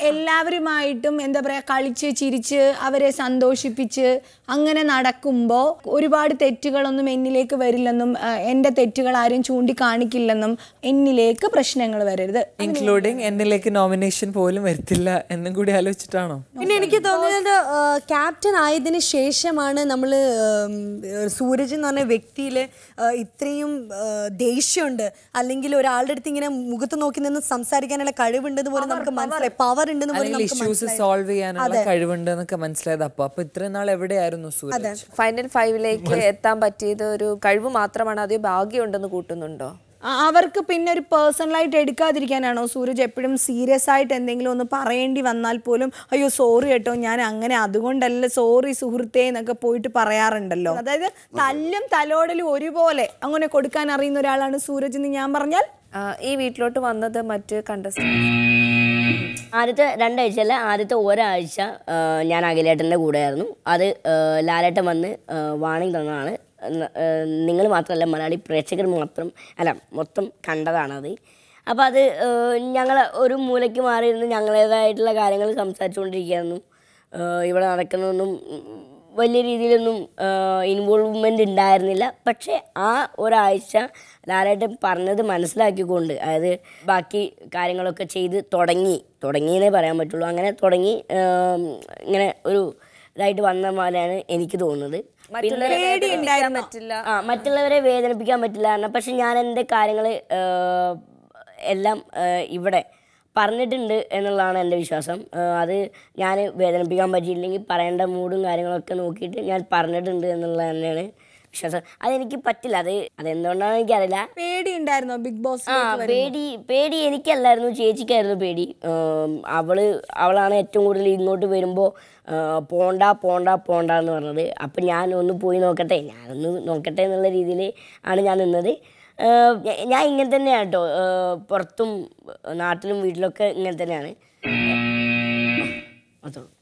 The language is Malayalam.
എല്ലാവരുമായിട്ടും എന്താ പറയാ കളിച്ച് ചിരിച്ച് അവരെ സന്തോഷിപ്പിച്ച് അങ്ങനെ നടക്കുമ്പോൾ ഒരുപാട് തെറ്റുകളൊന്നും എന്നിലേക്ക് വരില്ലെന്നും ആ, എൻ്റെ തെറ്റുകൾ ആരും ചൂണ്ടിക്കാണിക്കില്ലെന്നും എന്നിലേക്ക് പ്രശ്നങ്ങൾ വരരുത് ഇൻക്ലൂഡിങ് എന്നിലേക്ക് നോമിനേഷൻ പോലും വരത്തില്ല എന്നും കൂടി ആലോചിച്ചിട്ടാണോ പിന്നെ എനിക്ക് തോന്നുന്നത് ക്യാപ്റ്റൻ ആയതിനു ശേഷമാണ് നമ്മൾ സൂരജ് എന്ന് പറഞ്ഞ വ്യക്തിയിൽ ഇത്രയും ആ, ദേഷ്യമുണ്ട് അല്ലെങ്കിൽ ഒരാളുടെ അടുത്ത് ഇങ്ങനെ മുഖത്ത് നോക്കി നിന്ന് സംസാരിക്കാനുള്ള കഴിവുണ്ടെന്ന് പോലും നമുക്ക് മനസ്സിലായി പവർ ഉണ്ടെന്ന് പോലും അല്ലെങ്കിൽ നമുക്ക് ഇഷ്യൂസ് സോൾവ് ചെയ്യാനുള്ള കഴിവുണ്ട് എന്നൊക്കെ മനസ്സിലായത് അപ്പൊ അപ്പൊ ഇത്രയും നാൾ എവിടെയായിരുന്നു സൂരജ് ഫൈനൽ ഫൈവിലേക്ക് എത്താൻ പറ്റിയത് ഒരു കഴിവ് മാത്രമാണ് അതോ ഭാഗ്യമുണ്ടെന്ന് കൂട്ടുന്നുണ്ടോ ആ, അവർക്ക് പിന്നെ ഒരു പേഴ്സണലായിട്ട് എടുക്കാതിരിക്കാനാണോ സൂരജ് എപ്പോഴും സീരിയസ് ആയിട്ട് എന്തെങ്കിലും ഒന്ന് പറയേണ്ടി വന്നാൽ പോലും അയ്യോ സോറി കേട്ടോ ഞാൻ അങ്ങനെ അതുകൊണ്ടല്ല സോറി സുഹൃത്തേ എന്നൊക്കെ പോയിട്ട് പറയാറുണ്ടല്ലോ അതായത് തല്ലും തലോടലും ഒരുപോലെ അങ്ങനെ കൊടുക്കാൻ അറിയുന്ന ഒരാളാണ് സൂരജ് എന്ന് ഞാൻ പറഞ്ഞാൽ ആ, ഈ വീട്ടിലോട്ട് വന്നത് മറ്റ് കണ്ടസ്റ്റൻസ് ആദ്യത്തെ രണ്ടാഴ്ചയല്ല ആദ്യത്തെ ഒരാഴ്ച ആ, ഞാൻ അഖിലേട്ടൻ്റെ കൂടെയായിരുന്നു അത് ആ, ലാലേട്ടൻ വന്ന് വാണിംഗ് തന്നതാണ് നിങ്ങൾ മാത്രമല്ല മലയാളി പ്രേക്ഷകർ മാത്രം അല്ല മൊത്തം കണ്ടതാണത് അപ്പോൾ അത് ഞങ്ങൾ ഒരു മൂലയ്ക്ക് മാറിയിരുന്ന് ഞങ്ങളേതായിട്ടുള്ള കാര്യങ്ങൾ സംസാരിച്ചുകൊണ്ടിരിക്കുകയായിരുന്നു ആ, ഇവിടെ നടക്കുന്നതൊന്നും ഉം, വലിയ രീതിയിലൊന്നും ഇൻവോൾവ്മെൻ്റ് ഉണ്ടായിരുന്നില്ല പക്ഷേ ആ ഒരാഴ്ച ലാലേട്ടൻ പറഞ്ഞത് മനസ്സിലാക്കിക്കൊണ്ട് അതായത് ബാക്കി കാര്യങ്ങളൊക്കെ ചെയ്ത് തുടങ്ങി തുടങ്ങിയെന്നേ പറയാൻ പറ്റുള്ളൂ അങ്ങനെ തുടങ്ങി ആം, ഇങ്ങനെ ഒരു ഇതായിട്ട് വന്ന പോലെയാണ് എനിക്ക് തോന്നുന്നത് മറ്റുള്ളവരെ വേദനിപ്പിക്കാൻ പറ്റില്ല ആ മറ്റുള്ളവരെ വേദനിപ്പിക്കാൻ പറ്റില്ല കാരണം പക്ഷെ ഞാൻ എൻ്റെ കാര്യങ്ങൾ എല്ലാം ആ, ഇവിടെ പറഞ്ഞിട്ടുണ്ട് എന്നുള്ളതാണ് എൻ്റെ വിശ്വാസം ആ, അത് ഞാൻ വേദനിപ്പിക്കാൻ പറ്റിയില്ലെങ്കിൽ പറയേണ്ട മൂഡും കാര്യങ്ങളൊക്കെ നോക്കിയിട്ട് ഞാൻ പറഞ്ഞിട്ടുണ്ട് എന്നുള്ളത് തന്നെയാണ് വിശ്വാസം അതെനിക്ക് പറ്റില്ല അത് അതെന്തുകൊണ്ടാണെന്ന് എനിക്കറിയില്ല പേടി ഉണ്ടായിരുന്നോ ബിഗ് ബോസ് ആ പേടി പേടി എനിക്കല്ലായിരുന്നു ചേച്ചിക്കായിരുന്നു പേടി ഉം, അവള് അവളാണ് ഏറ്റവും കൂടുതൽ ഇങ്ങോട്ട് വരുമ്പോൾ പോണ്ട പോണ്ട പോണ്ട എന്ന് പറഞ്ഞത് അപ്പം ഞാൻ ഒന്ന് പോയി നോക്കട്ടെ ഞാനൊന്ന് നോക്കട്ടെ എന്നുള്ള രീതിയിൽ ആണ് ഞാൻ നിന്നത് ഏഹ്, ഞ- ഞാൻ ഇങ്ങനെ തന്നെയാണ് കേട്ടോ ഏഹ്, പുറത്തും നാട്ടിലും വീട്ടിലൊക്കെ ഇങ്ങനെ തന്നെയാണ് അത്രേ ഉള്ളൂ